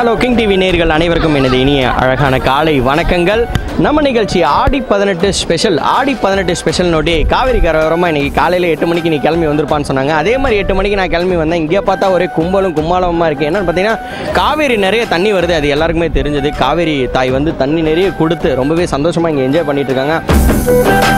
Hello king TV நேர்கள் அனைவருக்கும் எனது இனிய அழகான காலை வணக்கங்கள் நம்ம நிகழ்ச்சி ஆடி பதினெட்டு ஸ்பெஷல் ஆடி பதினெட்டு ஸ்பெஷல் நோட்டி காவேரி கரவரமாக இன்னைக்கு காலையில் எட்டு மணிக்கு நீ கிளம்பி வந்திருப்பான்னு சொன்னாங்க அதே மாதிரி எட்டு மணிக்கு நான் கிளம்பி வந்தேன் இங்கே பார்த்தா ஒரே கும்பலும் கும்மாளமாக இருக்குது என்னன்னு பார்த்தீங்கன்னா காவேரி நிறைய தண்ணி வருது அது எல்லாருக்குமே தெரிஞ்சது காவேரி தாய் வந்து தண்ணி நிறைய கொடுத்து ரொம்பவே சந்தோஷமாக இங்கே என்ஜாய் பண்ணிட்டு இருக்காங்க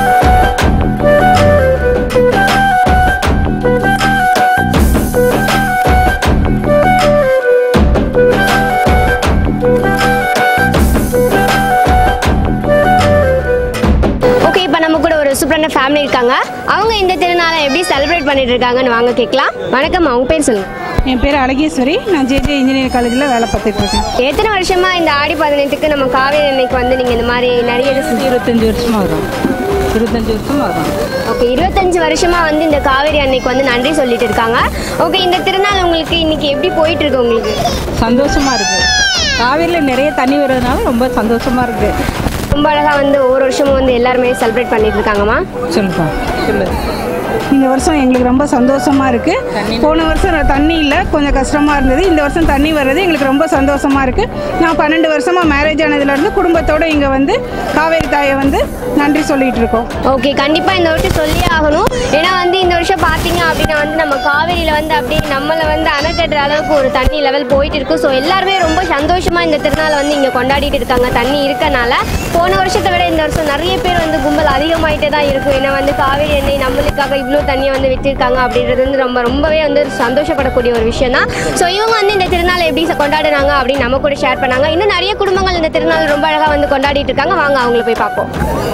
ஓகே இப்போ நம்ம கூட ஒரு சூப்பரான ஃபேமிலி இருக்காங்க அவங்க இந்த திருநாளை எப்படி செலிப்ரேட் பண்ணிட்டு இருக்காங்கன்னு வாங்க கேட்கலாம் வணக்கம் அவங்க பேர் சொல்லுங்க என் பேர் அழகேஸ்வரி நான் ஜேஜே இன்ஜினியரிங் காலேஜில் வேலை பார்த்துட்டு இருக்கேன் எத்தனை வருஷமா இந்த ஆடி பதினெட்டுக்கு நம்ம காவேரி அன்னைக்கு வந்து நீங்க இந்த மாதிரி நிறைய இருபத்தஞ்சி வருஷமாக வரும் இருபத்தஞ்சி வருஷமாக வரும் ஓகே இருபத்தஞ்சு வருஷமா வந்து இந்த காவேரி அன்னைக்கு வந்து நன்றி சொல்லிட்டு இருக்காங்க ஓகே இந்த திருநாள் உங்களுக்கு இன்னைக்கு எப்படி போயிட்டு இருக்கு உங்களுக்கு சந்தோஷமாக இருக்குது காவேரியில் நிறைய தண்ணி வர்றதுனால ரொம்ப சந்தோஷமாக இருக்குது ரொம்ப அழகா வந்து ஒவ்வொரு வருஷமும் வந்து எல்லாருமே செலிப்ரேட் பண்ணிட்டு இருக்காங்கம்மா சொல்லுப்பா சொல்லு இந்த வருஷம் எங்களுக்கு ரொம்ப சந்தோஷமாக இருக்குது போன வருஷம் தண்ணி இல்லை கொஞ்சம் கஷ்டமாக இருந்தது இந்த வருஷம் தண்ணி வர்றது எங்களுக்கு ரொம்ப சந்தோஷமாக இருக்குது நான் பன்னெண்டு வருஷமாக மேரேஜ் ஆனதுலேருந்து குடும்பத்தோடு இங்கே வந்து காவேரி தாயை வந்து நன்றி சொல்லிகிட்டு இருக்கோம் ஓகே கண்டிப்பா இந்த வருஷம் சொல்லியே ஆகணும் ஏன்னா வந்து இந்த வருஷம் பாத்தீங்க அப்படின்னா வந்து நம்ம காவேரியில வந்து அப்படியே நம்மளை வந்து அணை கட்டுற அளவுக்கு ஒரு தண்ணி லெவல் போயிட்டு இருக்கு ஸோ எல்லாருமே ரொம்ப சந்தோஷமா இந்த திருநாளை வந்து இங்க கொண்டாடிட்டு இருக்காங்க தண்ணி இருக்கனால போன வருஷத்தை விட இந்த வருஷம் நிறைய பேர் வந்து கும்பல் அதிகமாயிட்டே தான் இருக்கும் ஏன்னா வந்து காவேரி எண்ணெய் நம்மளுக்காக இவ்வளோ தண்ணியை வந்து விட்டிருக்காங்க அப்படின்றது வந்து ரொம்ப ரொம்பவே வந்து சந்தோஷப்படக்கூடிய ஒரு விஷயம் தான் ஸோ இவங்க வந்து இந்த திருநாளை எப்படி கொண்டாடுறாங்க அப்படின்னு நம்ம கூட ஷேர் பண்ணாங்க இன்னும் நிறைய குடும்பங்கள் இந்த திருநாள் ரொம்ப அழகா வந்து கொண்டாடிட்டு இருக்காங்க வாங்க அவங்கள போய் பார்ப்போம்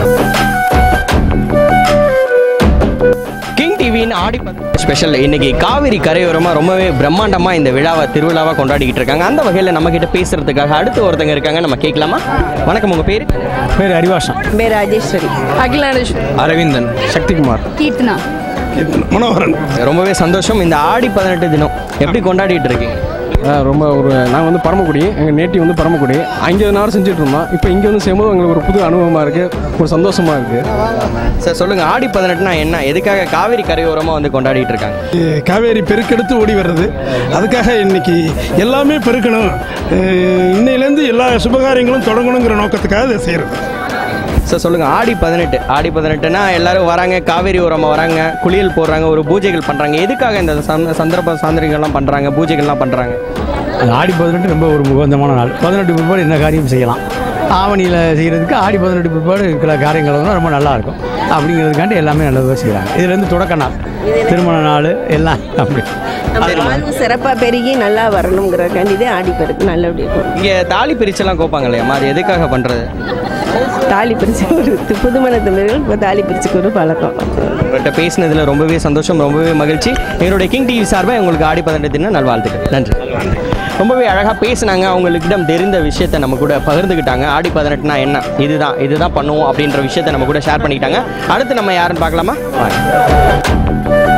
கிங் டிவியின் ஆடி ஸ்பெஷல் இன்னைக்கு காவிரி கரையோரமாக ரொம்பவே பிரம்மாண்டமாக இந்த விழாவை திருவிழாவாக கொண்டாடிக்கிட்டு இருக்காங்க அந்த வகையில் நம்ம கிட்ட பேசுறதுக்காக அடுத்து ஒருத்தங்க இருக்காங்க நம்ம கேட்கலாமா வணக்கம் உங்க பேர் பேர் அறிவாசம் பேர் ராஜேஸ்வரி அரவிந்தன் சக்திகுமார் கீர்த்தனா மனோகரன் ரொம்பவே சந்தோஷம் இந்த ஆடி பதினெட்டு தினம் எப்படி கொண்டாடிட்டு இருக்கீங்க ஆ, ரொம்ப ஒரு நாங்கள் வந்து பரமக்குடி எங்கள் நேட்டிவ் வந்து பரமக்குடி அங்கே நேரம் செஞ்சுட்டு இருந்தோம் இப்போ இங்கே வந்து செய்யும்போது எங்களுக்கு ஒரு புது அனுபவமாக இருக்குது ஒரு சந்தோஷமாக இருக்குது சார் சொல்லுங்க ஆடி பதினெட்டுனா என்ன எதுக்காக காவிரி கரையோரமாக வந்து கொண்டாடிட்டு இருக்காங்க காவேரி பெருக்கெடுத்து ஓடி வர்றது அதுக்காக இன்னைக்கு எல்லாமே பெருக்கணும் அஹ் இன்னையிலேருந்து எல்லா சுபகாரியங்களும் தொடங்கணுங்கிற நோக்கத்துக்காக இதை செய்கிறது சார் சொல்லுங்க ஆடி பதினெட்டு ஆடி பதினெட்டுனா எல்லாரும் வராங்க காவேரி ஓரமாக வராங்க குளியல் போடுறாங்க ஒரு பூஜைகள் பண்ணுறாங்க எதுக்காக இந்த சந்த- சந்தர்ப்ப சாந்திரிகள்லாம் பண்ணுறாங்க பூஜைகள்லாம் பண்ணுறாங்க அது ஆடி பதினெட்டு ரொம்ப ஒரு முகந்தமான நாள் பதினெட்டு பிற்பாடு என்ன காரியம் செய்யலாம் ஆவணியில் செய்கிறதுக்கு ஆடி பதினெட்டு பிற்பாடு இருக்கிற காரியங்கள் வந்து ரொம்ப நல்லா இருக்கும் அப்படிங்கிறதுக்காண்டி எல்லாமே நல்லதாக செய்கிறாங்க இதுலேருந்து தொடக்க நாள் திருமண நாள் எல்லாம் அப்படி நம்ம வாழ்வு சிறப்பாக பெருகி நல்லா வரணுங்கிறக்காண்டி தான் ஆடி பெருக்கு நல்லபடியாக இருக்கும் இங்கே தாலி பிரிச்செல்லாம் கோப்பாங்க இல்லையா அது எதுக்காக பண்ணுறது தாலி பிரிச்சு ஒரு புதுமண தமிழர்கள் இப்போ தாலி பிரிச்சுக்கு ஒரு பழக்கம் உங்கள்கிட்ட பேசினதில் ரொம்பவே சந்தோஷம் ரொம்பவே மகிழ்ச்சி எங்களுடைய கிங் டிவி சார்பாக உங்களுக்கு ஆடி பதினெட்டு தின நல்வாழ்த்துக்கள் நன்றி ரொம்பவே அழகாக பேசினாங்க அவங்களுக்கிடம் தெரிந்த விஷயத்தை நம்ம கூட பகிர்ந்துக்கிட்டாங்க ஆடி பதினெட்டுனா என்ன இதுதான் இதுதான் பண்ணுவோம் அப்படின்ற விஷயத்தை நம்ம கூட ஷேர் பண்ணிக்கிட்டாங்க அடுத்து நம்ம யாருன்னு பார்க்கலாமா வாங்க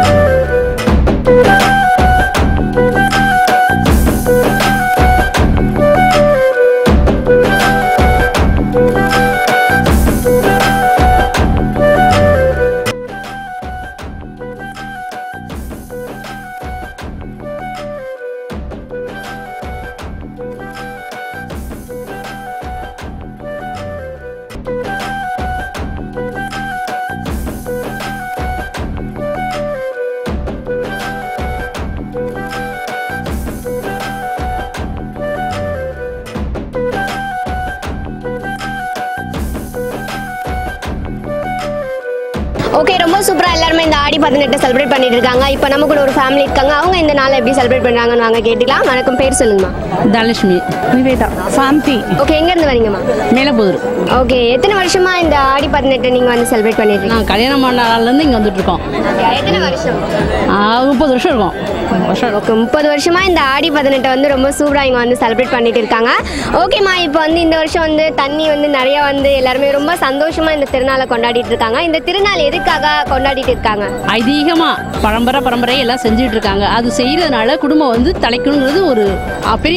ஓகே ரொம்ப சூப்பரா எல்லாருமே இந்த ஆடி பதினெட்டு செலிப்ரேட் பண்ணிட்டு இருக்காங்க இப்போ நம்ம கூட ஒரு ஃபேமிலி இருக்காங்க அவங்க இந்த நாளை எப்படி செலிப்ரேட் பண்றாங்கன்னு வாங்க கேட்டுக்கலாம் வணக்கம் பேர் சொல்லுங்கம்மா தனலட்சுமி நிவேதா சாந்தி ஓகே எங்க இருந்து வரீங்கம்மா மேலப்புதூர் ஓகே எத்தனை வருஷமா இந்த ஆடி பதினெட்டு நீங்க வந்து செலிப்ரேட் பண்ணிட்டு இருக்கீங்க நான் கல்யாணம் பண்ண நாள்லேருந்து இங்கே வந்துட்டுருக்கோம் எத்தனை வருஷம் முப்பது வருஷம் இருக்கும் வருஷம் ஓகே முப்பது வருஷமா இந்த ஆடி பதினெட்டை வந்து ரொம்ப சூப்பராக இங்கே வந்து செலிப்ரேட் பண்ணிட்டு இருக்காங்க ஓகேம்மா இப்போ வந்து இந்த வருஷம் வந்து தண்ணி வந்து நிறைய வந்து எல்லாருமே ரொம்ப சந்தோஷமா இந்த திருநாளை கொண்டாடிட்டு இருக்காங்க இந்த திருநாள் எதுக்காக கொண்டாடிட்டு இருக்காங்க ஐதீகமாக பரம்பரை பரம்பரை எல்லாம் செஞ்சுட்டு இருக்காங்க அது செய்கிறதுனால குடும்பம் வந்து தலைக்கணுங்கிறது ஒரு அ, பெரிய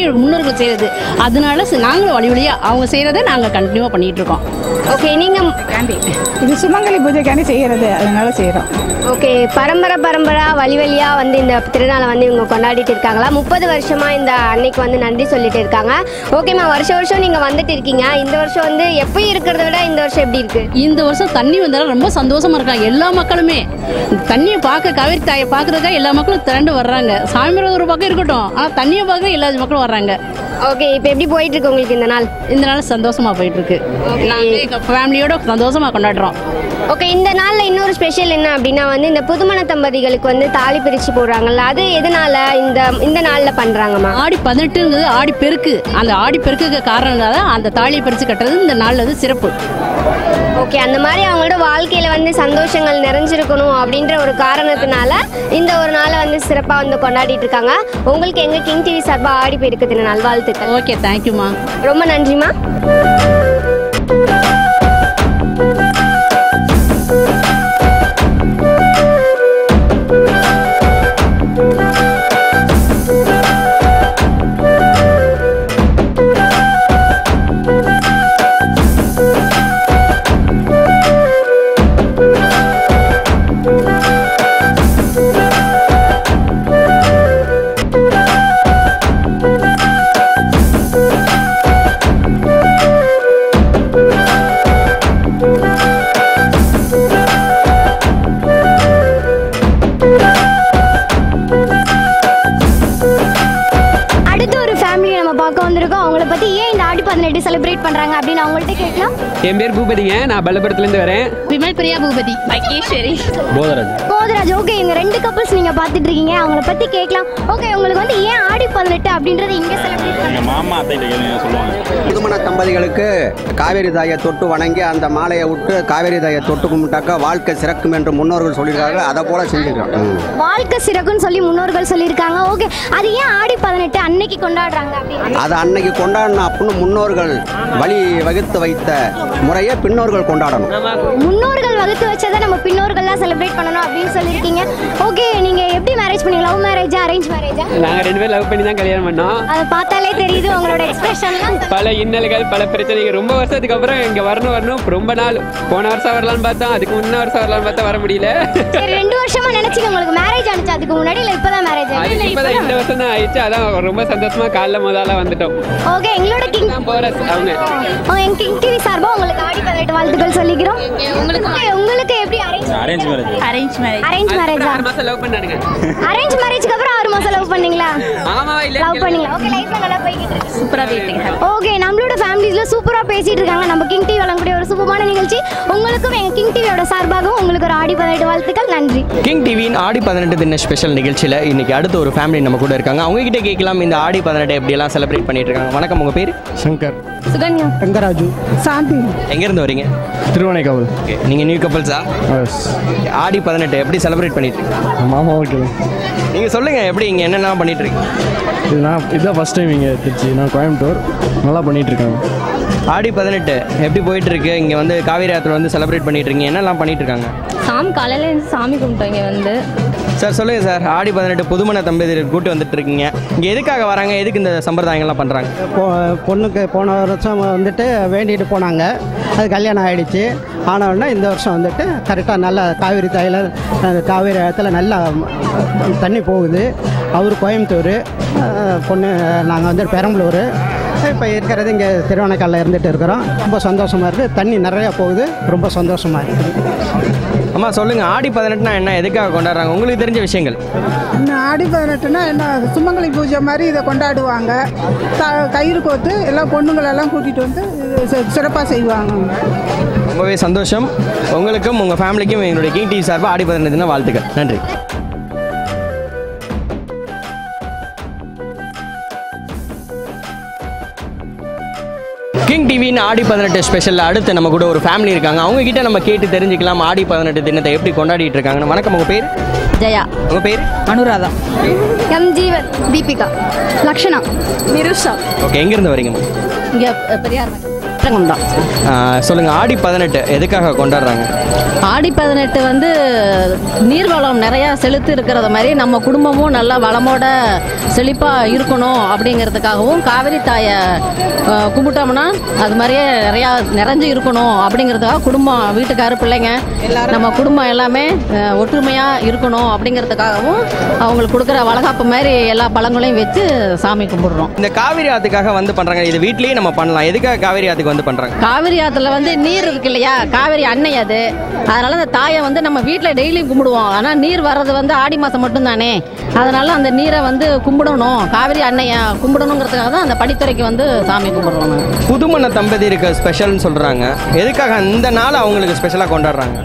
முன்னோர்கள் செய்கிறது அதனால ச- நாங்களும் வழி வழியாக அவங்க செய்கிறத நாங்கள் கண்டினியூவாக பண்ணிகிட்டு இருக்கோம் ஓகே நீங்கள் இது சுமங்கலி பூஜைக்காண்டி செய்கிறது அதனால செய்கிறோம் ஓகே பரம்பரை பரம்பரா வழி வழியா வந்து இந்த திருநாளை வந்து இவங்க கொண்டாடிட்டு இருக்காங்களா முப்பது வருஷமா இந்த அன்னைக்கு வந்து நன்றி சொல்லிட்டு இருக்காங்க ஓகேம்மா வருஷம் வருஷம் நீங்க வந்துட்டு இருக்கீங்க இந்த வருஷம் வந்து எப்பயும் இருக்கிறத விட இந்த வருஷம் எப்படி இருக்கு இந்த வருஷம் தண்ணி வந்தாலும் ரொம்ப சந்தோஷமா இருக்காங்க எல்லா மக்களுமே தண்ணியை பார்க்க காவேரி தாயை பார்க்கறதுக்காக எல்லா மக்களும் திரண்டு வர்றாங்க சாமி ஒரு பக்கம் இருக்கட்டும் ஆனால் தண்ணியை பார்க்க எல்லா மக்களும் வர்றாங்க ஓகே இப்போ எப்படி போயிட்டு இருக்கு உங்களுக்கு இந்த நாள் இந்த நாள் சந்தோஷமா போயிட்டு இருக்கு நாங்கள் எங்கள் ஃபேமிலியோட சந்தோஷமா கொண்டாடுறோம் ஓகே இந்த நாளில் இன்னொரு ஸ்பெஷல் என்ன அப்படின்னா வந்து இந்த புதுமண தம்பதிகளுக்கு வந்து தாலி பிரித்து போடுறாங்கல்ல அது எதனால இந்த இந்த நாளில் பண்ணுறாங்கம்மா ஆடி பதினெட்டுங்கிறது ஆடி பெருக்கு அந்த ஆடி பெருக்குக்கு காரணம் தான் அந்த தாலியை பறித்து கட்டுறது இந்த நாளில் வந்து சிறப்பு ஓகே அந்த மாதிரி அவங்களோட வாழ்க்கையில் வந்து சந்தோஷங்கள் நிறைஞ்சிருக்கணும் அப்படின்ற ஒரு காரணத்தினால இந்த ஒரு நாளை வந்து சிறப்பாக வந்து கொண்டாடிட்டு இருக்காங்க உங்களுக்கு எங்கள் கிங் டிவி சார்பாக ஆடி போயிருக்கு தின நல்வாழ்த்துக்கள் ஓகே தேங்க்யூம்மா ரொம்ப நன்றிம்மா அடுத்து ஒரு ஃபேமிலியை நம்ம பார்க்க வந்திருக்கோம் அவங்கள பற்றி ஏன் இந்த ஆடி பதினெட்டு செலிப்ரேட் பண்ணுறாங்க அப்படின்னு அவங்கள்ட்ட கேட்கலாம் என் பேர் பூபதிங்க நான் பல்லபுரத்துலேருந்து வரேன் விமல் பிரியா பூபதி மகேஸ்வரி போதராஜ் ஓகே இங்க ரெண்டு கப்பல்ஸ் நீங்க பார்த்துட்டு இருக்கீங்க அவங்கள பத்தி கேட்கலாம் ஓகே உங்களுக்கு வந்து ஏன் ஆடி பதினெட்டு அப்படின்றத இங்க செலிப்ரேட் பண்ணுறாங்க புதுமண தம்பதிகளுக்கு காவேரி தாயை தொட்டு வணங்கி அந்த மாலையை விட்டு காவேரி தாயை தொட்டு கும்பிட்டாக்கா வாழ்க்கை சிறக்கும் என்று முன்னோர்கள் சொல்லியிருக்காங்க அதை போல செஞ்சுக்கிறோம் ம். வாழ்க்கை சிறக்குன்னு சொல்லி முன்னோர்கள் சொல்லியிருக்காங்க ஓகே அது ஏன் ஆடி பதினெட்டு அன்னைக்கு கொண்டாடுறாங்க அப்படின்னு அதை அன்னைக்கு கொண்டாடணும் அப்படின்னு முன்னோர்கள் வழி வகுத்து வைத்த முறையை பின்னோர்கள் கொண்டாடணும் முன்னோர்கள் வகுத்து வச்சதை நம்ம பின்னோர்கள்லாம் செலிப்ரேட் பண்ணணும் அப்படின்னு சொல்லியிருக்கீங்க ஓகே நீங்க எப்படி மேரேஜ் பண்ணீங்க லவ் மேரேஜா அரேஞ்ச் மேரேஜா நாங்கள் ரெண்டு பேரும் லவ் பண்ணி தான் கல்யாணம் பண்ணோம் அதை பார்த்தாலே தெரியுது உங்களோட எக்ஸ்பிரஷன்லாம் பல இன்னல்கள் பல பிரச்சனைகள் ரொம்ப வருஷத்துக்கு அப்புறம் இங்கே வரணும் வரணும் ரொம்ப நாள் போன வருஷம் வரலான்னு பார்த்தோம் அதுக்கு முன்ன வருஷம் வரலான்னு பார்த்தா வர முடியல சரி ரெண்டு வருஷமா நினைச்சீங்க உங்களுக்கு மேரேஜ் ஆனிச்சு அதுக்கு முன்னாடி இல்லை இப்பதான் மேரேஜ் அதுக்கு இப்போதான் இந்த வருஷம் தான் ஆயிடுச்சு அதான் ரொம்ப சந்தோஷமா காலைல முதல்ல வந்துட்டோம் ஓகே எங்களோட கிங் தான் போகிற அவங்க ஓ, எங்க கிங் டிவி சார்பா உங்களுக்கு ஆடி பதினெட்டு வாழ்த்துக்கள் சொல்லிக்கிறோம் உங்களுக்கு உங்களுக்கு எப்படி arrange arrange marriage arrange marriage arrange மேரேஜா ஆறு மாசம் லவ் பண்ணானுங்க அரேஞ்ச் மேரேஜ்க்கு அப்புறம் ஆறு மாசம் லவ் பண்ணீங்களா ஆமாவா இல்ல லவ் பண்ணீங்களா ஓகே லைஃப்ல நல்லா போய்கிட்டு இருக்கு சூப்பராக போயிட்டு ஓகே நம்மளோட ஃபேமிலிஸ்ல சூப்பரா பேசிட்டு இருக்காங்க நம்ம கிங் டிவி வழங்கக்கூடிய ஒரு சூப்பரான நிகழ்ச்சி உங்களுக்கும் எங்க கிங் டிவியோட சார்பாகவும் உங்களுக்கு ஒரு ஆடி பதினெட்டு வாழ்த்துக்கள் நன்றி கிங் டிவியின் ஆடி பதினெட்டு தின ஸ்பெஷல் நிகழ்ச்சியில் இன்னைக்கு அடுத்த ஒரு ஃபேமிலி நம்ம கூட இருக்காங்க அவங்க கிட்ட கேட்கலாம் இந்த ஆடி பதினெட்டு எப்படியெல்லாம் செலிப்ரேட் பண்ணிட்டு இருக்காங்க வணக்கம் உங்க பேர் சங்கர் சுகன்யா ரங்கராஜு சாந்தி எங்கேருந்து வரீங்க திருவானைக்காவல் ஓகே நீங்கள் நியூ கப்பல்ஸா எஸ் ஆடி பதினெட்டு எப்படி செலிப்ரேட் பண்ணிட்டு இருக்கீங்க மாமா ஓகே நீங்கள் சொல்லுங்க எப்படி இங்கே என்னென்ன பண்ணிட்டு இருக்கீங்க இது நான் இதுதான் ஃபஸ்ட் டைம் இங்கே திருச்சி நான் கோயம்புத்தூர் நல்லா பண்ணிட்டு இருக்காங்க ஆடி பதினெட்டு எப்படி போயிட்டு இருக்கு இங்கே வந்து காவேரி ஆத்துல வந்து செலிப்ரேட் பண்ணிட்டு இருக்கீங்க என்னெல்லாம் பண்ணிட்டு இருக்காங்க சாமி காலையில் இருந்து சாமி கும்பிட்டோங்க வந்து சார் சொல்லுங்க சார் ஆடி பதினெட்டு புதுமண தம்பதியர் கூட்டு வந்துட்டு இருக்கீங்க இங்கே எதுக்காக வராங்க எதுக்கு இந்த சம்பிரதாயங்கள்லாம் பண்ணுறாங்க பொ- பொண்ணுக்கு போன வருஷம் வந்துட்டு வேண்டிட்டு போனாங்க அது கல்யாணம் ஆயிடுச்சு ஆன உடனே இந்த வருஷம் வந்துட்டு கரெக்டாக நல்லா காவேரி தாயில் அந்த காவேரி இடத்துல நல்லா தண்ணி போகுது அவர் கோயம்புத்தூர் அஹ், பொண்ணு நாங்கள் வந்து பெரம்பலூர் இப்போ இருக்கிறது இங்கே திருவண்ணாக்காலில் இருந்துட்டு இருக்கிறோம் ரொம்ப சந்தோஷமாக இருக்குது தண்ணி நிறையா போகுது ரொம்ப சந்தோஷமாக இருக்குது அம்மா சொல்லுங்க ஆடி பதினெட்டுனா என்ன எதுக்காக கொண்டாடுறாங்க உங்களுக்கு தெரிஞ்ச விஷயங்கள் இந்த ஆடி பதினெட்டுனா என்ன சுமங்கலி பூஜை மாதிரி இதை கொண்டாடுவாங்க த கயிறு கோத்து எல்லாம் பொண்ணுங்களெல்லாம் கூட்டிகிட்டு வந்து சிறப்பாக செய்வாங்க ரொம்பவே சந்தோஷம் உங்களுக்கும் உங்கள் ஃபேமிலிக்கும் எங்களுடைய கிங் டிவி சார்பாக ஆடி பதினெட்டு தின வாழ்த்துக்கள் நன்றி கிங் டிவியின் ஆடி பதினெட்டு ஸ்பெஷலில் அடுத்து நம்ம கூட ஒரு ஃபேமிலி இருக்காங்க அவங்க கிட்ட நம்ம கேட்டு தெரிஞ்சுக்கலாம் ஆடி பதினெட்டு தினத்தை எப்படி கொண்டாடிட்டு இருக்காங்கன்னு வணக்கம் உங்கள் பேர் ஜெயா உங்கள் பேர் அனுராதா எம் ஜீவன் தீபிகா லக்ஷனா நிருஷா ஓகே எங்கேருந்து வரீங்கம்மா இங்கே பெரியார் நெட்டங்கம் தான் சொல்லுங்கள் ஆடி பதினெட்டு எதுக்காக கொண்டாடுறாங்க ஆடி பதினெட்டு வந்து நீர்வளம் நிறையா செலுத்து இருக்கிறத மாதிரி நம்ம குடும்பமும் நல்லா வளமோட செழிப்பாக இருக்கணும் அப்படிங்கிறதுக்காகவும் காவிரி தாயை அஹ், கும்பிட்டோம்னா அது மாதிரியே நிறையா நிறைஞ்சு இருக்கணும் அப்படிங்கிறதுக்காக குடும்பம் வீட்டுக்காரு பிள்ளைங்க நம்ம குடும்பம் எல்லாமே ஒற்றுமையாக இருக்கணும் அப்படிங்கிறதுக்காகவும் அவங்களுக்கு கொடுக்குற வளகாப்பு மாதிரி எல்லா பழங்களையும் வச்சு சாமி கும்பிடுறோம் இந்த காவிரி ஆத்துக்காக வந்து பண்ணுறாங்க இது வீட்லேயே நம்ம பண்ணலாம் எதுக்காக காவிரி ஆத்துக்கு வந்து பண்ணுறாங்க காவிரி ஆற்றுல வந்து நீர் இருக்கு இல்லையா காவிரி அன்னை அது அதனால அந்த தாயை வந்து நம்ம வீட்டில் டெய்லியும் கும்பிடுவோம் ஆனால் நீர் வர்றது வந்து ஆடி மாதம் மட்டும்தானே அதனால அந்த நீரை வந்து கும்பிடணும் காவிரி அன்னையை கும்பிடணுங்கிறதுக்காக தான் அந்த படித்துறைக்கு வந்து சாமி கும்பிடுறோம் நாங்க. புதுமண தம்பதியருக்கு ஸ்பெஷல்னு சொல்கிறாங்க எதுக்காக இந்த நாள் அவங்களுக்கு ஸ்பெஷலாக கொண்டாடுறாங்க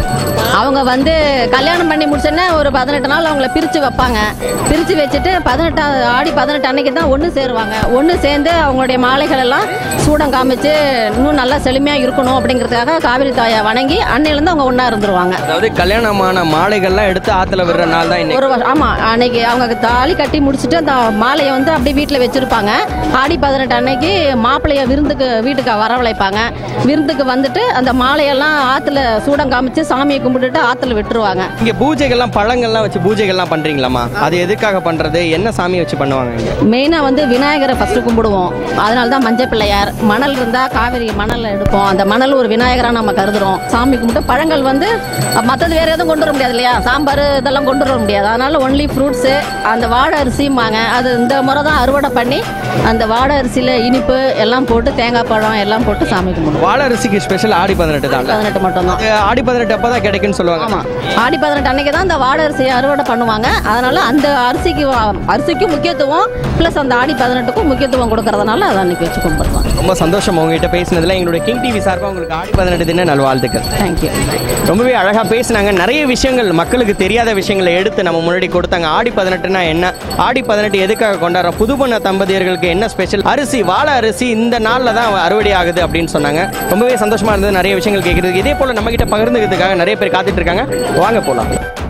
அவங்க வந்து கல்யாணம் பண்ணி முடிச்சோன்னே ஒரு பதினெட்டு நாள் அவங்கள பிரித்து வைப்பாங்க பிரித்து வச்சுட்டு பதினெட்டாம் ஆடி பதினெட்டு அன்னைக்கு தான் ஒன்று சேருவாங்க ஒன்று சேர்ந்து அவங்களுடைய மாலைகள் எல்லாம் சூடம் காமிச்சு இன்னும் நல்லா செழுமையாக இருக்கணும் அப்படிங்கிறதுக்காக காவிரி தாயை வணங்கி அன்னையிலேருந்து அவங்க ஒன்றா இருந்துருவாங்க அதாவது கல்யாணமான மாலைகள்லாம் எடுத்து ஆற்றுல விடுற நாள் தான் இன்னைக்கு ஒரு வருஷம் ஆமாம் அன்னைக்கு அவங்க தாலி கட்டி முடிச்சுட்டு அந்த மாலையை வந்து அப்படியே வீட்டில் வச்சுருப்பாங்க ஆடி பதினெட்டு அன்னைக்கு மாப்பிள்ளைய விருந்துக்கு வீட்டுக்கு வரவழைப்பாங்க விருந்துக்கு வந்துட்டு அந்த மாலையெல்லாம் ஆற்றுல சூடம் காமிச்சு சாமியை கும்பிட்டுட்டு ஆற்றுல விட்டுருவாங்க இங்கே பூஜைகள்லாம் பழங்கள்லாம் வச்சு பூஜைகள்லாம் பண்ணுறீங்களாம்மா அது எதுக்காக பண்ணுறது என்ன சாமி வச்சு பண்ணுவாங்க இங்கே மெயினாக வந்து விநாயகரை ஃபஸ்ட்டு கும்பிடுவோம் அதனால தான் மஞ்சள் பிள்ளையார் மணல் இருந்தால் காவிரி மணல் எடுப்போம் அந்த மணல் ஒரு விநாயகராக நம்ம கருதுறோம் சாமி கும்பிட்டு பழங்கள் வந்து மற்றது வேறு எதுவும் கொண்டு வர முடியாது இல்லையா சாம்பார் இதெல்லாம் கொண்டு வர முடியாது அதனால ஒன்லி ஃப்ரூட்ஸு அந்த வாழை அரிசிம்பாங்க அது இந்த முறை தான் அறுவடை பண்ணி அந்த வாழை அரிசியில் இனிப்பு எல்லாம் போட்டு தேங்காய் பழம் எல்லாம் போட்டு சாமி கும்பிடுவோம் வாழை அரிசிக்கு ஸ்பெஷல் ஆடி பதினெட்டு தான் பதினெட்டு மட்டும்தான் அது ஆடி பதினெட்டு அப்போ தான் கிடைக்குன்னு சொல்லுவாங்க ஆமாம் ஆடி பதினெட்டு அன்னைக்கு தான் அந்த வாழை அரிசியை அறுவடை பண்ணுவாங்க அதனால அந்த அரிசிக்கு வா- அரிசிக்கும் முக்கியத்துவம் ப்ளஸ் அந்த ஆடி பதினெட்டுக்கும் முக்கியத்துவம் கொடுக்கறதுனால அதை அன்னைக்கு வச்சு கும்பிடுவாங்க ரொம்ப சந்தோஷம் உங்ககிட்ட பேசினதுல எங்களுடைய கிங் டிவி சார்பாக உங்களுக்கு ஆடி பதினெட்டு தின நல்வாழ்த்துக்கள் தேங்க்யூ ரொம்பவே அழகாக பேசினாங்க நிறைய விஷயங்கள் மக்களுக்கு தெரியாத விஷயங்களை எடுத்து நம்ம முன்னாடி கொடுத்தாங்க ஆடி பதினெட்டுனா என்ன ஆடி பதினெட்டு எதுக்காக கொண்டாடுறோம் புதுமண தம்பதியர்களுக்கு என்ன ஸ்பெஷல் அரிசி வாழை அரிசி இந்த நாளில் தான் அறுவடை ஆகுது அப்படின்னு சொன்னாங்க ரொம்பவே சந்தோஷமா இருந்தது நிறைய விஷயங்கள் கேட்குறதுக்கு இதே போல் நம்ம கிட்ட பகிர்ந்துக்கிறதுக்காக நிறைய பேர் காத்துட்டு இருக்காங்க வாங்க போகலாம்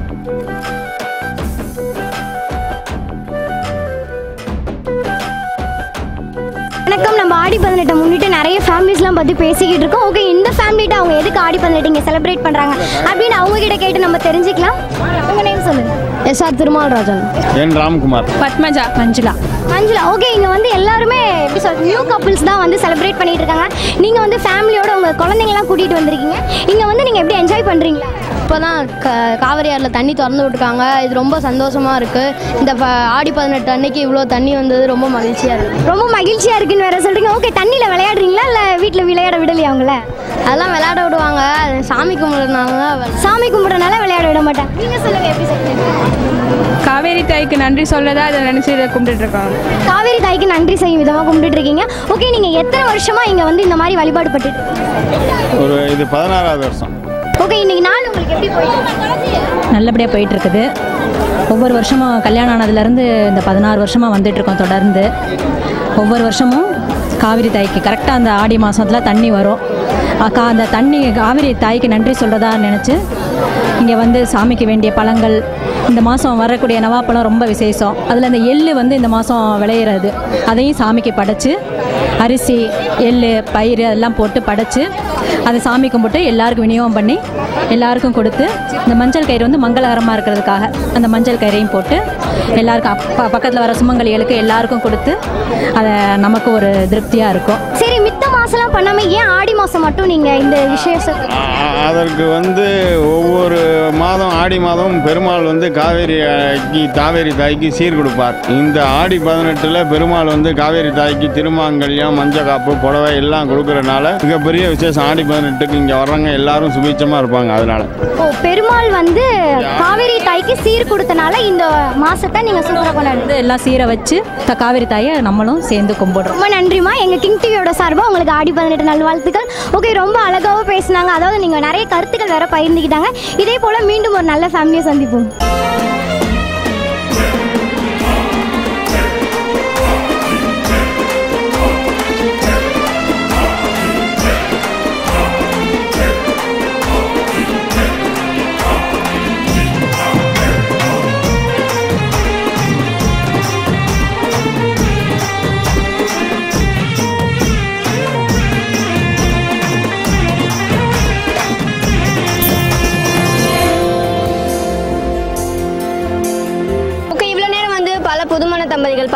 வணக்கம் நம்ம ஆடி பதினெட்டை முன்னிட்டு நிறைய ஃபேமிலிஸ்லாம் பற்றி பேசிக்கிட்டு இருக்கோம் ஓகே இந்த ஃபேமிலிட்ட அவங்க எதுக்கு ஆடி பதினெட்டு இங்கே செலிப்ரேட் பண்ணுறாங்க அப்படின்னு அவங்க கிட்ட கேட்டு நம்ம தெரிஞ்சுக்கலாம் உங்கள் நேம் சொல்லுங்க S R Thirumalrajan N Ramkumar Padmaja Manjula Manjula okay இங்கே வந்து எல்லாருமே எப்படி சொல் நியூ கப்புள்ஸ் தான் வந்து செலிப்ரேட் பண்ணிட்டு இருக்காங்க நீங்கள் வந்து ஃபேமிலியோட உங்கள் குழந்தைங்களாம் கூட்டிகிட்டு வந்திருக்கீங்க இங்கே வந்து நீங்கள் எப்படி என்ஜாய் பண்ணுறீங்களா இப்போ தான் க காவிரி ஆறில் தண்ணி திறந்து விட்டுருக்காங்க இது ரொம்ப சந்தோஷமாக இருக்குது இந்த ப- ஆடி பதினெட்டு அன்னைக்கு இவ்வளோ தண்ணி வந்தது ரொம்ப மகிழ்ச்சியாக இருக்குது ரொம்ப மகிழ்ச்சியாக இருக்குன்னு வேற சொல்கிறீங்க ஓகே தண்ணியில் விளையாடுறீங்களா இல்லை வீட்டில் விளையாட விடலையா அவங்கள அதெல்லாம் விளையாட விடுவாங்க அது சாமி கும்பிட்றதுனால தான் விளை- சாமி கும்பிட்றனால விளையாட விட மாட்டேன் நீங்கள் சொல்லுங்கள் எப்படி சொல்லுங்க காவேரி தாய்க்கு நன்றி சொல்லதா அதை நினச்சி இதை கும்பிட்டுட்டு இருக்காங்க காவேரி தாய்க்கு நன்றி செய்யும் விதமாக கும்பிட்டுட்டு இருக்கீங்க ஓகே நீங்கள் எத்தனை வருஷமாக இங்கே வந்து இந்த மாதிரி வழிபாடு பட்டு ஒரு இது பதினாறாவது வருஷம் ஓகே இன்னைக்கு நாள் உங்களுக்கு எப்படி போயிட்டு நல்லபடியாக போயிட்டு இருக்குது ஒவ்வொரு வருஷமும் கல்யாணம் ஆனதுலேருந்து இந்த பதினாறு வருஷமாக வந்துட்டு இருக்கோம் தொடர்ந்து ஒவ்வொரு வருஷமும் காவிரி தாய்க்கு கரெக்டாக அந்த ஆடி மாதத்தில் தண்ணி வரும் அக்கா அந்த தண்ணி காவிரி தாய்க்கு நன்றி சொல்கிறதா நினச்சி இங்கே வந்து சாமிக்கு வேண்டிய பழங்கள் இந்த மாதம் வரக்கூடிய நவாப்பழம் ரொம்ப விசேஷம் அதில் அந்த எள்ளு வந்து இந்த மாதம் விளையிறது அதையும் சாமிக்கு படைச்சு அரிசி எள்ளு பயிர் அதெல்லாம் போட்டு படைச்சு அதை சாமி கும்பிட்டு எல்லாருக்கும் விநியோகம் பண்ணி எல்லாருக்கும் கொடுத்து இந்த மஞ்சள் கயிறு வந்து மங்களகரமாக இருக்கிறதுக்காக அந்த மஞ்சள் கயிறையும் போட்டு எல்லாருக்கும் அப்ப பக்கத்தில் வர சுமங்கலிகளுக்கு எல்லாருக்கும் கொடுத்து அதை நமக்கு ஒரு திருப்தியாக இருக்கும் சரி மித்த மாதம்லாம் பண்ணாமல் ஏன் ஆடி மாதம் மட்டும் நீங்கள் இந்த விசேஷத்தை அ- அதற்கு வந்து ஒவ்வொரு மாதம் ஆடி மாதம் பெருமாள் வந்து காவேரிக்கு காவேரி தாய்க்கு சீர் கொடுப்பார் இந்த ஆடி பதினெட்டில் பெருமாள் வந்து காவேரி தாய்க்கு திருமாங்கல்யம் மஞ்சள் காப்பு புடவை எல்லாம் கொடுக்கறனால மிகப்பெரிய விசேஷம் ஆடி பதினெட்டுக்கு இங்கே வர்றவங்க எல்லாரும் சுபீட்சமாக இருப்பாங்க அதனால ஓ பெருமாள் வந்து காவேரி தாய்க்கு சீர் கொடுத்தனால இந்த மாசத்தை நீங்கள் சூப்பராக கொண்டாடுங்க எல்லாம் சீரை வச்சு த காவிரி தாயை நம்மளும் சேர்ந்து கும்பிடுறோம் ரொம்ப நன்றிம்மா எங்கள் கிங் டிவியோட சார்பாக உங்களுக்கு ஆடி பதினெட்டு நல்வாழ்த்துக்கள் ஓகே ரொம்ப அழகாகவும் பேசினாங்க அதாவது நீங்கள் நிறைய கருத்துக்கள் வேற பகிர்ந்துக்கிட்டாங்க இதே போல் மீண்டும் ஒரு நல்ல ஃபேமிலியை சந்திப்போம்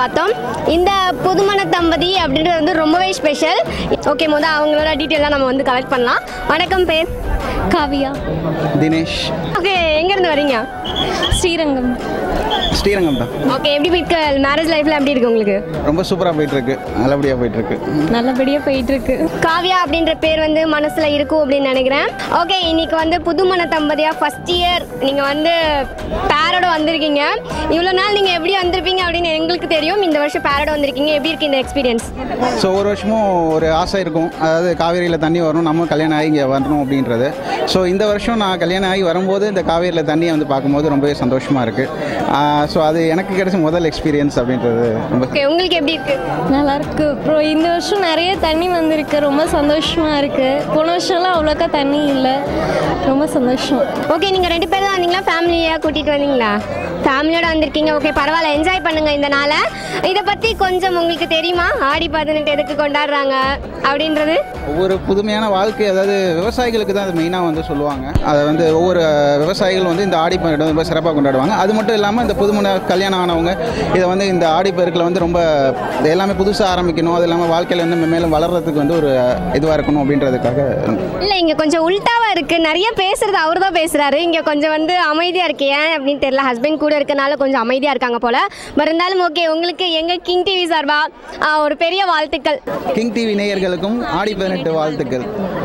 பார்த்தோம் இந்த புதுமண தம்பதி அப்படின்றது வந்து ரொம்பவே ஸ்பெஷல் ஓகே முதல் அவங்களோட டீட்டெயிலாம் நம்ம வந்து கலெக்ட் பண்ணலாம் வணக்கம் பேர் காவியா தினேஷ் ஓகே எங்கேருந்து வரீங்க ஸ்ரீரங்கம் ஸ்ரீரங்கம் தான் ஓகே எப்படி போயிருக்கு மேரேஜ் லைஃப்ல எப்படி இருக்கு உங்களுக்கு ரொம்ப சூப்பராக போயிட்டு இருக்கு நல்லபடியாக போயிட்டு இருக்கு நல்லபடியாக போயிட்டு இருக்கு காவியா அப்படின்ற பேர் வந்து மனசுல இருக்கும் அப்படின்னு நினைக்கிறேன் ஓகே இன்னைக்கு வந்து புதுமண தம்பதியா ஃபர்ஸ்ட் இயர் நீங்க வந்து பேரோட வந்திருக்கீங்க இவ்வளோ நாள் நீங்க எப்படி வந்திருப்பீங்க அப்படின்னு எங்களுக்கு தெரியும் இந்த வருஷம் பேரோட வந்திருக்கீங்க எப்படி இருக்கு இந்த எக்ஸ்பீரியன்ஸ் ஸோ ஒரு வருஷமும் ஒரு ஆசை இருக்கும் அதாவது காவேரியில் தண்ணி வரணும் நம்ம கல்யாணம் ஆகி இங்கே வரணும் அப்படின்றது ஸோ இந்த வருஷம் நான் கல்யாணம் ஆகி வரும்போது இந்த காவேரியில் தண்ணியை வந்து பார்க்கும்போது ரொம்பவே சந்தோஷமாக இருக்குது ஸோ அது எனக்கு கிடைச்ச முதல் எக்ஸ்பீரியன்ஸ் அப்படின்றது ரொம்ப ஓகே உங்களுக்கு எப்படி இருக்கு நல்லா இருக்கு அப்புறம் இந்த வருஷம் நிறைய தண்ணி வந்திருக்கு ரொம்ப சந்தோஷமா இருக்கு போன வருஷம்லாம் அவ்வளோக்கா தண்ணி இல்லை ரொம்ப சந்தோஷம் ஓகே நீங்க ரெண்டு பேரும் தான் வந்தீங்களா ஃபேமிலியா கூட்டிட்டு வந்தீங்களா ஃபேமிலியோட வந்திருக்கீங்க ஓகே பரவாயில்ல என்ஜாய் பண்ணுங்க இந்த நாளை இதை பத்தி கொஞ்சம் உங்களுக்கு தெரியுமா ஆடி பதினெட்டு எதுக்கு கொண்டாடுறாங்க அப்படின்றது ஒவ்வொரு புதுமையான வாழ்க்கை அதாவது விவசாயிகளுக்கு தான் அது மெயினாக வந்து சொல்லுவாங்க அதை வந்து ஒவ்வொரு விவசாயிகள் வந்து இந்த ஆடி பெருக்கை ரொம்ப சிறப்பாக கொண்டாடுவாங்க அது மட்டும் இல்லாமல் இந்த புதுமண கல்யாணம் ஆனவங்க இதை வந்து இந்த ஆடி பெருக்கில் வந்து ரொம்ப இது எல்லாமே புதுசாக ஆரம்பிக்கணும் அது இல்லாமல் வாழ்க்கையில் வந்து மேலும் வளர்கிறதுக்கு வந்து ஒரு இதுவாக இருக்கணும் அப்படின்றதுக்காக இல்ல இங்க கொஞ்சம் உல்டாவா இருக்கு நிறைய பேசுறது அவர் தான் பேசுறாரு இங்க கொஞ்சம் வந்து அமைதியா இருக்கு ஏன் அப்படின்னு தெரியல ஹஸ்பண்ட் கூட இருக்கனால கொஞ்சம் அமைதியா இருக்காங்க போல பட் இருந்தாலும் ஓகே உங்களுக்கு எங்க கிங் டிவி சார்பா ஆ, ஒரு பெரிய வாழ்த்துக்கள் கிங் டிவி நேயர்களுக்கும் ஆடி பதினெட்டு வாழ்த்துக்கள்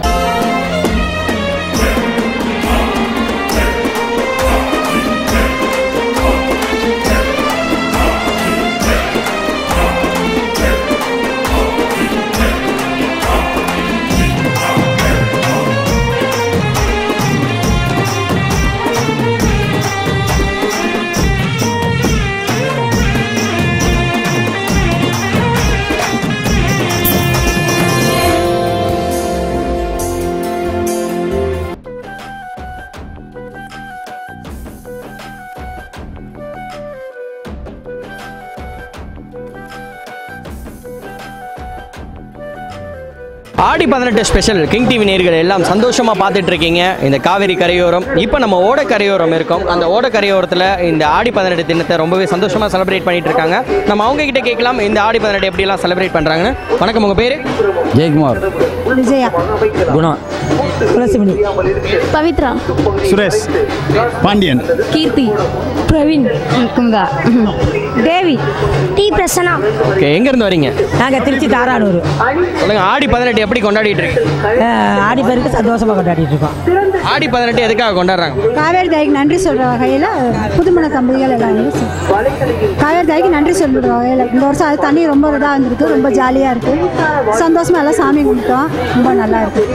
ஆடி பதினெட்டு ஸ்பெஷல் கிங் டிவி நேர்கள் எல்லாம் சந்தோஷமாக பார்த்துட்டு இருக்கீங்க இந்த காவேரி கரையோரம் இப்போ நம்ம ஓட கரையோரம் இருக்கோம் அந்த ஓட கரையோரத்தில் இந்த ஆடி பதினெட்டு தினத்தை ரொம்பவே சந்தோஷமாக செலிப்ரேட் பண்ணிட்டு இருக்காங்க நம்ம அவங்க கிட்ட கேட்கலாம் இந்த ஆடி பதினெட்டு எப்படிலாம் செலிப்ரேட் பண்ணுறாங்கன்னு வணக்கம் உங்கள் பேர் ஜெயக்குமார் விஜயா குணா துளசிமணி பவித்ரா சுரேஷ் பாண்டியன் கீர்த்தி பிரவீன் குந்தா தேவி டி பிரசன்னா ஓகே எங்கேருந்து வரீங்க நாங்கள் திருச்சி தாரானூர் சொல்லுங்க ஆடி பதினெட்டு எப்படி கொண்டாடிட்டு இருக்கு ஆடி பேருக்கு சந்தோஷமாக கொண்டாடிட்டு இருக்கோம் ஆடி பதினெட்டு எதுக்காக கொண்டாடுறாங்க காவேரி தாய்க்கு நன்றி சொல்கிற வகையில் புதுமண தம்பதிகள் எல்லாம் வந்து சே- காவேரி தாய்க்கு நன்றி சொல்கிற வகையில் இந்த வருஷம் அது தண்ணி ரொம்ப இதாக இருந்திருக்கு ரொம்ப ஜாலியாக இருக்குது சந்தோஷமாக எல்லாம் சாமி கும்பிட்டோம் ரொம்ப நல்லா இருக்கு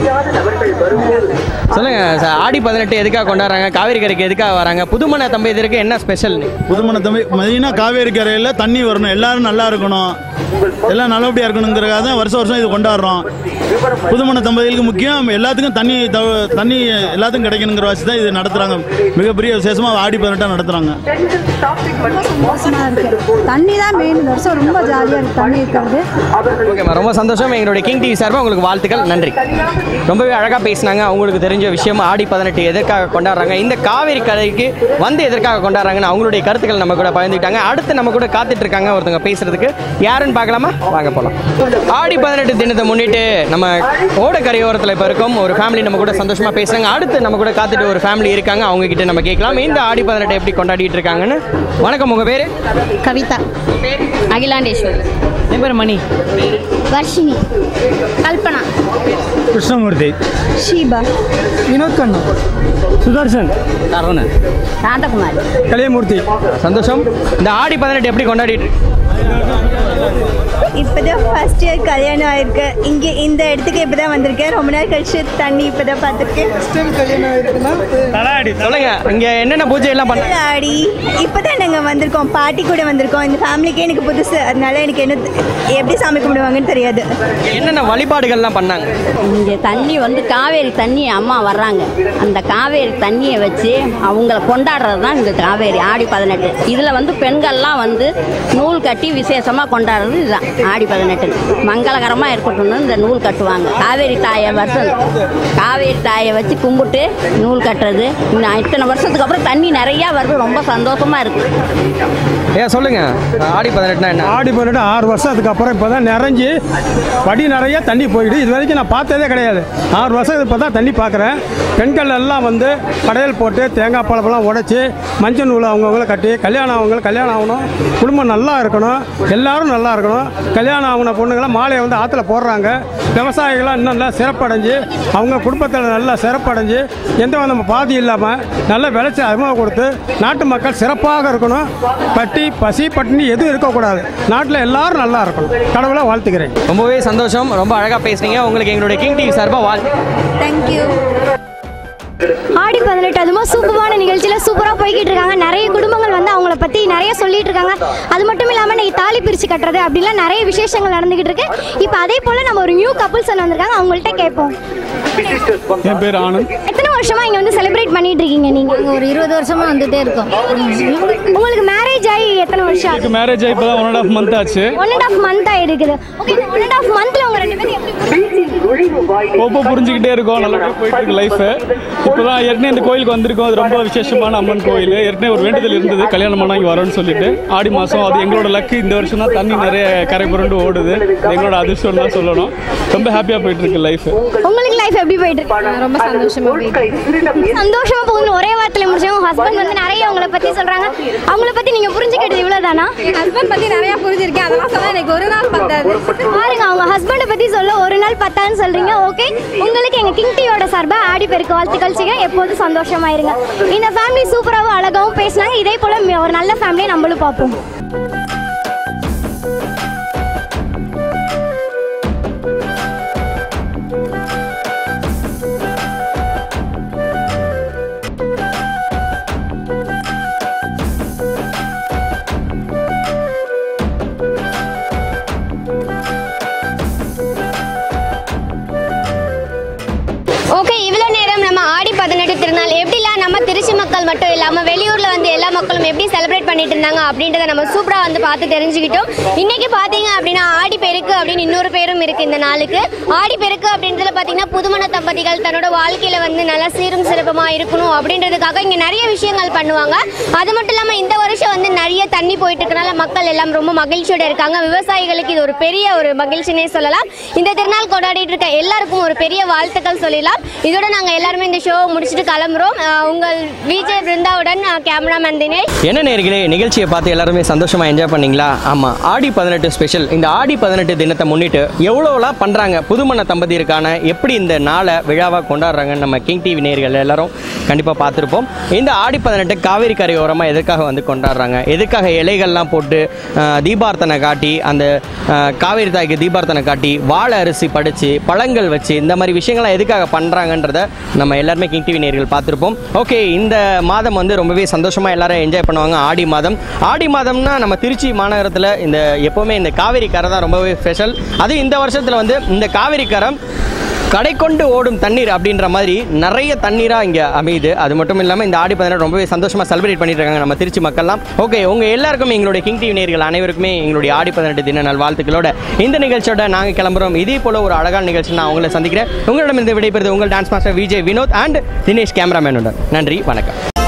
சொல்லுங்க ச- ஆடி பதினெட்டு எதுக்காக கொண்டாடுறாங்க காவேரி கரைக்கு எதுக்காக வராங்க புதுமண தம்பதியருக்கு என்ன ஸ்பெஷல் புதுமண தம்பி மெயினாக காவேரி கரையில் தண்ணி வரணும் எல்லாரும் நல்லா இருக்கணும் எல்லாம் நல்லபடியாக இருக்கணுங்கிறதுக்காக தான் வருஷம் வருஷம் இது கொண்டாடுறோம் புதுமண தம்பதிகளுக்கு முக்கியம் எல்லாத்துக்கும் தண்ணி தவ- தண்ணி எல்லாத்துக்கும் கிடைக்கணுங்கிற வச்சு தான் இது நடத்துகிறாங்க மிகப்பெரிய விசேஷமாக ஆடி பதினெட்டாக நடத்துகிறாங்க சந்தோஷமாக இருக்குது தண்ணி தான் மெயின் இந்த வருஷம் ரொம்ப ஜாலியாக இருக்குது தண்ணி இருக்கிறது ஓகேம்மா ரொம்ப சந்தோஷம் எங்களுடைய கிங் டிவி சார்பாக உங்களுக்கு வாழ்த்துக்கள் நன்றி ரொம்பவே அழகாக பேசினாங்க அவங்களுக்கு தெரிஞ்ச விஷயம் ஆடி பதினெட்டு எதற்காக கொண்டாடுறாங்க இந்த காவேரி கரைக்கு வந்து எதற்காக கொண்டாடுறாங்கன்னு அவங்களுடைய கருத்துக்கள் நம்ம கூட பகிர்ந்துக்கிட்டாங்க அடுத்து நம்ம கூட காத்துட்டு இருக்காங்க ஒருத்தவங்க பேசுறதுக்கு யாருன்னு பார்க்கலாமா வாங்க போகலாம் ஆடி பதினெட்டு தினத்தை முன்னிட்டு நம்ம ஓட கரையோரத்தில் இப்போ இருக்கோம் ஒரு ஃபேமிலி நம்ம கூட சந்தோஷமாக பேசுறாங்க அடுத்து நம்ம கூட காத்துட்டு ஒரு ஃபேமிலி இருக்காங்க அவங்க கிட்ட நம்ம கேட்கலாம் இந்த ஆடி பதினெட்டு எப்படி கொண்டாடிட்டு இருக்காங்கன்னு வணக்கம் உங்கள் பேர் கவிதா அகிலாண்டேஸ்வர் என் பேர் மணி வர்ஷினி கல்பனா கிருஷ்ணமூர்த்தி ஷீபா வினோத் கண்ணு சுதர்சன் சரவணன் சாந்தகுமார் கலியமூர்த்தி சந்தோஷம் இந்த ஆடி பதினெட்டு எப்படி கொண்டாடிட்டு இருக்கு? இப்போதான் ஃபர்ஸ்ட் இயர் கல்யாணம் ஆயிருக்கு இங்கே இந்த இடத்துக்கு இப்போ தான் வந்திருக்கேன் ரொம்ப நாள் கழிச்சு தண்ணி இப்போ தான் பார்த்துருக்கேன் ஃபர்ஸ்ட் டைம் கல்யாணம் ஆயிருக்குன்னா சொல்லுங்க இங்க என்னென்ன பூஜை எல்லாம் பண்ண ஆடி இப்போ தான் நாங்கள் வந்திருக்கோம் பாட்டி கூட வந்திருக்கோம் இந்த ஃபேமிலிக்கே எனக்கு புதுசு அதனால எனக்கு என்ன எப்படி சாமி கும்பிடுவாங்கன்னு தெரியாது என்னென்ன வழிபாடுகள்லாம் பண்ணாங்க இங்கே தண்ணி வந்து காவேரி தண்ணி அம்மா வர்றாங்க அந்த காவேரி தண்ணியை வச்சு அவங்கள கொண்டாடுறது தான் இந்த காவேரி ஆடி பதினெட்டு இதில் வந்து பெண்கள்லாம் வந்து நூல் கட்டி விசேஷமாக கொண்டாடுறது இதுதான் ஆடி பதினெட்டு மங்களகரமாக இருக்கட்டும்னு இந்த நூல் கட்டுவாங்க காவேரி தாயை வருஷம் காவேரி தாயை வச்சு கும்பிட்டு நூல் கட்டுறது இன்னும் இத்தனை வருஷத்துக்கு அப்புறம் தண்ணி நிறையா வருது ரொம்ப சந்தோஷமாக இருக்குது ஏன் சொல்லுங்க ஆடி பதினெட்டுனா என்ன ஆடி பதினெட்டு ஆறு வருஷத்துக்கு அப்புறம் இப்போ தான் நிறைஞ்சி படி நிறைய தண்ணி போயிடுது இது வரைக்கும் நான் பார்த்ததே கிடையாது ஆறு வருஷம் இப்போ தான் தண்ணி பார்க்குறேன் பெண்கள் எல்லாம் வந்து கடையில் போட்டு தேங்காய் பழப்பெல்லாம் உடைச்சி மஞ்சள் நூல் அவங்கவுங்கள கட்டி கல்யாணம் அவங்கள கல்யாணம் ஆகணும் குடும்பம் நல்லா இருக்கணும் எல்லாரும் நல்லா இருக்கணும் கல்யாணம் ஆகின பொண்ணுங்களாம் மாலையை வந்து ஆற்றுல போடுறாங்க விவசாயிகளாம் இன்னும் நல்லா சிறப்படைஞ்சு அவங்க குடும்பத்தில் நல்லா சிறப்படைஞ்சு எந்த வித பாதி இல்லாமல் நல்ல விளைச்சல் அதிகமாக கொடுத்து நாட்டு மக்கள் சிறப்பாக இருக்கணும் பட்டி பசி பட்டினி எதுவும் இருக்கக்கூடாது நாட்டில் எல்லாரும் நல்லா இருக்கணும் கடவுளை வாழ்த்துக்கிறேன் ரொம்பவே சந்தோஷம் ரொம்ப அழகாக பேசுனீங்க உங்களுக்கு எங்களுடைய கிங் டிவி சார்பாக வாழ் தேங்க்யூ ஆடி பதினெட்டு அதுமா சூப்பரான நிகழ்ச்சியில் சூப்பராக போய்கிட்டு இருக்காங்க நிறைய குடும்பங்கள் வந்து அவங்கள பற்றி நிறைய சொல்லிட்டு இருக்காங்க அது மட்டும் இல்லாமல் இன்னைக்கு தாலி பிரித்து கட்டுறது அப்படிலாம் நிறைய விசேஷங்கள் நடந்துகிட்டு இருக்கு இப்போ அதே போல் நம்ம ஒரு நியூ கப்புள்ஸ் வந்திருக்காங்க அவங்கள்ட்ட கேட்போம் என் பேர் ஆனந்த் எத்தனை வருஷமா இங்க வந்து செலிப்ரேட் பண்ணிட்டு இருக்கீங்க நீங்க ஒரு இருபது வருஷமா வந்துட்டே இருக்கோம் உங்களுக்கு மேரேஜ் ஆகி எத்தனை வருஷம் எனக்கு மேரேஜ் ஆகி இப்போ தான் ஒன் அண்ட் ஆஃப் மந்த் ஆச்சு ஒன் அண்ட் ஆஃப் மந்த் ஆயிருக்குது ஓகே ஒன் அண்ட் ஆஃப் மந்த்ல உங்க ரெண்டு பேரும் எப்படி ஒவ்வொரு புரிஞ்சுக்கிட்டே இருக்கோம் நல்லா போயிட்டு இருக்கு லைஃப் இப்போ தான் ஏற்கனவே இந்த கோயிலுக்கு வந்திருக்கோம் அது ரொம்ப விசேஷமான அம்மன் கோயில் ஏற்கனவே ஒரு வேண்டுதல் இருந்தது கல்யாணம் பண்ணா இங்கே வரோம்னு சொல்லிட்டு ஆடி மாதம் அது எங்களோட லக்கு இந்த வருஷம் தான் தண்ணி நிறைய கரை புரண்டு ஓடுது இது எங்களோட அதிர்ஷ்டம் தான் சொல்லணும் ரொம்ப ஹாப்பியாக போயிட்டு இருக்கு லைஃப் உங்களுக்கு லைஃப் எப்படி போயிட்டு இருக்கு ரொம்ப சந்தோஷமா போயிட்டு சந்தோஷமா போகுது ஒரே வார்த்தையில முடிச்சோம் உங்க ஹஸ்பண்ட் வந்து நிறைய உங்களை பத்தி சொல்றாங்க அவங்கள பத்தி நீங்க புரிஞ்சுக்கிட்டது இவ்வளவுதானா ஹஸ்பண்ட் பத்தி நிறைய புரிஞ்சிருக்கேன் அதெல்லாம் சொல்ல எனக்கு ஒரு நாள் பத்தாது பாருங்க அவங்க ஹஸ்பண்டை பத்தி சொல்ல ஒரு நாள் பத்தாதுன்னு சொல்றீங்க ஓகே உங்களுக்கு எங்க கிங் டியோட சார்பா ஆடி பெருக்கு வாழ்த்துக்கள் செய்ய எப்போதும் சந்தோஷமா இருங்க இந்த ஃபேமிலி சூப்பராகவும் அழகாகவும் பேசினாங்க இதே போல ஒரு நல்ல ஃபேமிலியை நம்மளும் பார்ப்போம் ஓகே இவ்வளோ நேரம் நம்ம ஆடி பதினெட்டு திருநாள் எப்படிலாம் நம்ம திருச்சி மக்கள் மட்டும் இல்லாமல் வெளியூரில் வந்து எல்லா மக்களும் எப்படி செலிப்ரேட் பண்ணிட்டு இருந்தாங்க அப்படின்றத நம்ம சூப்பராக வந்து பார்த்து தெரிஞ்சுக்கிட்டோம் இன்னைக்கு பார்த்தீங்க அப்படின்னா ஆடி பெருக்கு அப்படின்னு இன்னொரு பேரும் இருக்குது இந்த நாளுக்கு ஆடி பெருக்கு அப்படின்றதுல பார்த்தீங்கன்னா புதுமண தம்பதிகள் தன்னோட வாழ்க்கையில் வந்து நல்லா சீரும் சிறப்பமாக இருக்கணும் அப்படின்றதுக்காக இங்கே நிறைய விஷயங்கள் பண்ணுவாங்க அது மட்டும் இல்லாமல் இந்த வருஷம் வந்து நிறைய தண்ணி போயிட்டு இருக்கனால மக்கள் எல்லாம் ரொம்ப மகிழ்ச்சியோட இருக்காங்க விவசாயிகளுக்கு இது ஒரு பெரிய ஒரு மகிழ்ச்சினே சொல்லலாம் இந்த திருநாள் கொண்டாடிட்டு இருக்க எல்லாருக்கும் ஒரு பெரிய வாழ்த்துக்கள் சொல்லிடலாம் இதோட நாங்கள் எல்லாருமே இந்த ஷோ முடிச்சுட்டு கிளம்புறோம் அஹ் உங்கள் விஜய் பிருந்தாவுடன் கேமராமேன் தினேஷ் என்ன நேர்களே நிகழ்ச்சியை பார்த்து எல்லாருமே சந்தோஷமா என்ஜாய் பண்ணீங்களா ஆமாம் ஆடி பதினெட்டு ஸ்பெஷல் இந்த ஆடி பதினெட்டு தினத்தை முன்னிட்டு எவ்வளோலாம் பண்ணுறாங்க புதுமண தம்பதியருக்கான எப்படி இந்த நாளை விழாவாக கொண்டாடுறாங்கன்னு நம்ம கிங் டிவி நேர்கள் எல்லாரும் கண்டிப்பாக பார்த்துருப்போம் இந்த ஆடி பதினெட்டு காவேரி கரையோரமாக எதுக்காக வந்து கொண்டாடுறாங்க எதுக்காக இலைகள்லாம் போட்டு ஆஹ், தீபார்த்தனை காட்டி அந்த ஆஹ், காவேரி தாய்க்கு தீபார்த்தனை காட்டி வாழை அரிசி படித்து பழங்கள் வச்சு இந்த மாதிரி விஷயங்கள்லாம் எதுக்காக பண்ணுறாங்கன்றத நம்ம எல்லாருமே கிங் டிவி நேர்கள் பார்த்துருப்போம் ஓகே இந்த மாதம் வந்து ரொம்பவே சந்தோஷமாக எல்லாரும் என்ஜாய் பண்ணுவாங்க ஆடி மாதம் ஆடி மாதம்னா நம்ம திருச்சி மாநகரத்தில் இந்த எப்போவுமே இந்த காவேரி கரை தான் ரொம்பவே ஸ்பெஷல் அது இந்த வருஷத்தில் வந்து இந்த காவேரி கரை கடை கொண்டு ஓடும் தண்ணீர் அப்படின்ற மாதிரி நிறைய தண்ணீராக இங்கே அமையுது அது மட்டும் இல்லாமல் இந்த ஆடி பதினெட்டு ரொம்பவே சந்தோஷமாக செலிப்ரேட் பண்ணிட்டு இருக்காங்க நம்ம திருச்சி மக்கள்லாம் ஓகே உங்கள் எல்லாருக்கும் எங்களுடைய கிங் டிவி நேர்கள் அனைவருக்குமே எங்களுடைய ஆடி பதினெட்டு தின நல் வாழ்த்துக்களோட இந்த நிகழ்ச்சியோட நாங்கள் கிளம்புறோம் இதே போல ஒரு அழகான நிகழ்ச்சி நான் உங்களை சந்திக்கிறேன் உங்களிடம் இந்த விடைபெறுது உங்கள் dance master Vijay Vinod and Dinesh கேமராமேனுடன் நன்றி வணக்கம்